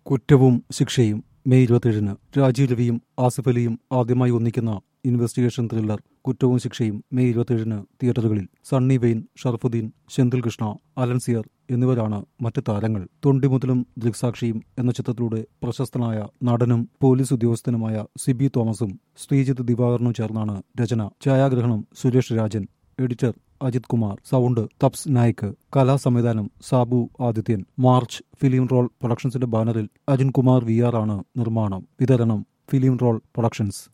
കുറ്റവും ശിക്ഷയും മെയ് ഇരുപത്തിയേഴിന് രാജീവ് രവിയും ആസിഫ് അലിയും ആദ്യമായി ഒന്നിക്കുന്ന ഇൻവെസ്റ്റിഗേഷൻ ത്രില്ലർ കുറ്റവും ശിക്ഷയും മെയ് ഇരുപത്തിയേഴിന് തിയേറ്ററുകളിൽ സണ്ണി വെയിൻ ഷർഫുദ്ദീൻ സെന്തിൽ കൃഷ്ണ അലൻസിയർ എന്നിവരാണ് മറ്റ് താരങ്ങൾ തൊണ്ടിമുതലും ദൃക്സാക്ഷിയും എന്ന ചിത്രത്തിലൂടെ പ്രശസ്തനായ നടനും പോലീസ് ഉദ്യോഗസ്ഥനുമായ സിബി തോമസും ശ്രീജിത്ത് ദിവാകരനും ചേർന്നാണ് രചന ഛായാഗ്രഹണം സുരേഷ് രാജൻ എഡിറ്റർ അജിത് കുമാർ സൗണ്ട് തപ്സ് നായിക് കലാസംവിധാനം Sabu Adithyan March film roll പ്രൊഡക്ഷൻസിന്റെ ബാനറിൽ അജിൻ കുമാർ വി ആർ ആണ് നിർമ്മാണം വിതരണം ഫിലിം റോൾ പ്രൊഡക്ഷൻസ്